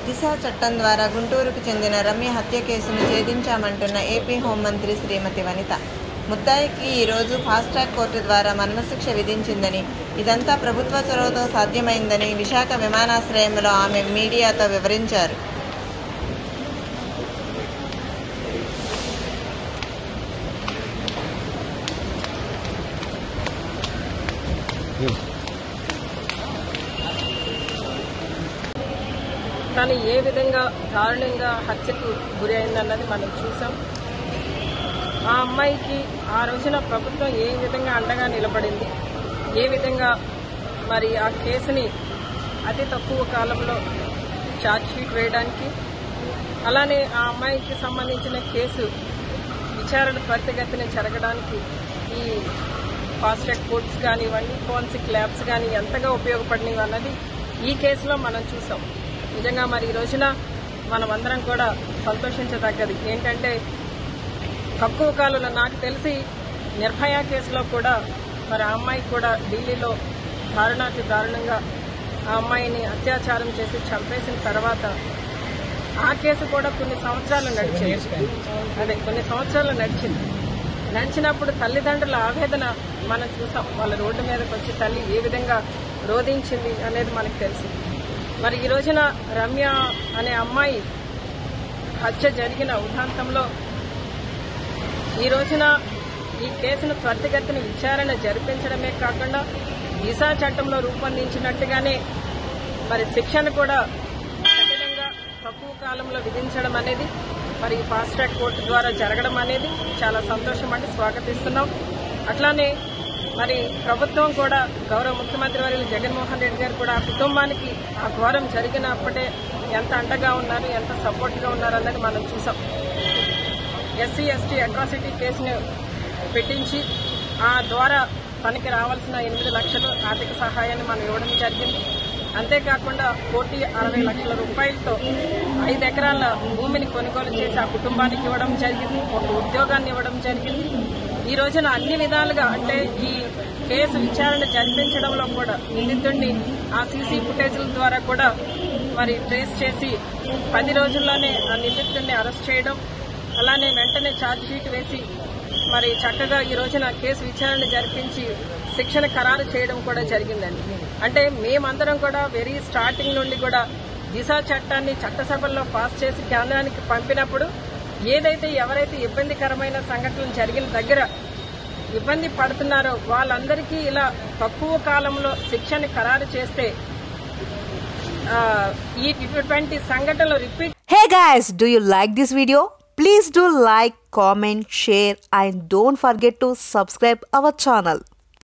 దిశ చట్టం ద్వారా గుంటూరుకు చెందిన రమ్య హత్య కేసును ఛేదించామంటున్న ఏపీ హోంమంత్రి శ్రీమతి వనిత ముద్దాయికి ఈరోజు ఫాస్ట్ ట్రాక్ కోర్టు ద్వారా మరణశిక్ష విధించిందని ఇదంతా ప్రభుత్వ చొరవతో సాధ్యమైందని విశాఖ విమానాశ్రయంలో ఆమె మీడియాతో వివరించారు తను ఏ విధంగా దారుణంగా హత్యకు గురి అయిందన్నది మనం చూసాం ఆ అమ్మాయికి ఆ రోజున ప్రభుత్వం ఏ విధంగా అండగా నిలబడింది ఏ విధంగా మరి ఆ కేసుని అతి తక్కువ కాలంలో ఛార్జ్ షీట్ వేయడానికి అలానే ఆ అమ్మాయికి సంబంధించిన కేసు విచారణ త్వరితగతిన జరగడానికి ఈ ఫాస్ట్ ట్రాక్ కోర్ట్స్ కానివ్వండి ఫోన్సిక్ ల్యాబ్స్ కానీ ఎంతగా ఉపయోగపడినవి అన్నది ఈ కేసులో మనం చూసాం నిజంగా మరి ఈ రోజున మనమందరం కూడా సంతోషించదగ్గది ఏంటంటే తక్కువ కాలంలో నాకు తెలిసి నిర్భయ కేసులో కూడా మరి ఆ అమ్మాయికి కూడా ఢిల్లీలో దారుణాతి దారుణంగా ఆ అమ్మాయిని అత్యాచారం చేసి చంపేసిన తర్వాత ఆ కేసు కూడా కొన్ని సంవత్సరాలు నడిచింది అదే కొన్ని సంవత్సరాలు నడిచింది నడిచినప్పుడు తల్లిదండ్రుల ఆవేదన మనం చూసాం వాళ్ళ రోడ్డు మీదకి వచ్చి తల్లి ఏ విధంగా రోధించింది అనేది మనకు తెలుసు మరి ఈ రోజున రమ్య అనే అమ్మాయి హత్య జరిగిన ఉదాంతంలో ఈ రోజున ఈ కేసును త్వరితగతిన విచారణ జరిపించడమే కాకుండా దిశా చట్టంలో రూపొందించినట్టుగానే మరి శిక్షను కూడా కఠినంగా తక్కువ కాలంలో విధించడం అనేది మరి ఈ ఫాస్ట్ ట్రాక్ కోర్టు ద్వారా జరగడం అనేది చాలా సంతోషం అండి స్వాగతిస్తున్నాం అట్లానే మరి ప్రభుత్వం కూడా గౌరవ ముఖ్యమంత్రి వర్యులు జగన్మోహన్ రెడ్డి గారు కూడా ఆ కుటుంబానికి ఆ ఘోరం జరిగినప్పుడే ఎంత అండగా ఉన్నారు ఎంత సపోర్ట్గా ఉన్నారు అన్నది మనం చూసాం ఎస్సీ ఎస్టీ అట్రాసిటీ కేసును పెట్టించి ఆ ద్వారా తనకి రావాల్సిన ఎనిమిది లక్షలు ఆర్థిక సహాయాన్ని మనం ఇవ్వడం జరిగింది అంతేకాకుండా కోటి అరవై లక్షల రూపాయలతో ఐదు ఎకరాల భూమిని కొనుగోలు చేసి ఆ కుటుంబానికి ఇవ్వడం జరిగింది ఒక ఉద్యోగాన్ని ఇవ్వడం జరిగింది ఈ రోజున అన్ని విధాలుగా అంటే ఈ కేసు విచారణ జరిపించడంలో కూడా నిందితుడిని ఆ సీసీ ఫుటేజ్ల ద్వారా కూడా మరి ట్రేస్ చేసి పది రోజుల్లోనే ఆ నిందితుడిని అరెస్ట్ చేయడం అలానే వెంటనే ఛార్జ్ షీట్ వేసి మరి చక్కగా ఈ రోజున కేసు విచారణ జరిపించి శిక్షణ ఖరారు చేయడం కూడా జరిగిందండి అంటే మేమందరం కూడా వెరీ స్టార్టింగ్ నుండి కూడా దిశా చట్టాన్ని చట్టసభల్లో పాస్ చేసి కేంద్రానికి పంపినప్పుడు ఏదైతే ఎవరైతే ఇబ్బందికరమైన సంఘటనలు జరిగిన దగ్గర ఇబ్బంది పడుతున్నారో వాళ్ళందరికీ ఇలా తక్కువ కాలంలో శిక్షని ఖరారు చేస్తే ఆ, ఈ ఇటువంటి సంఘటనలు repeat Hey guys, do you like this video? Please do like, comment, share and don't forget to subscribe our channel.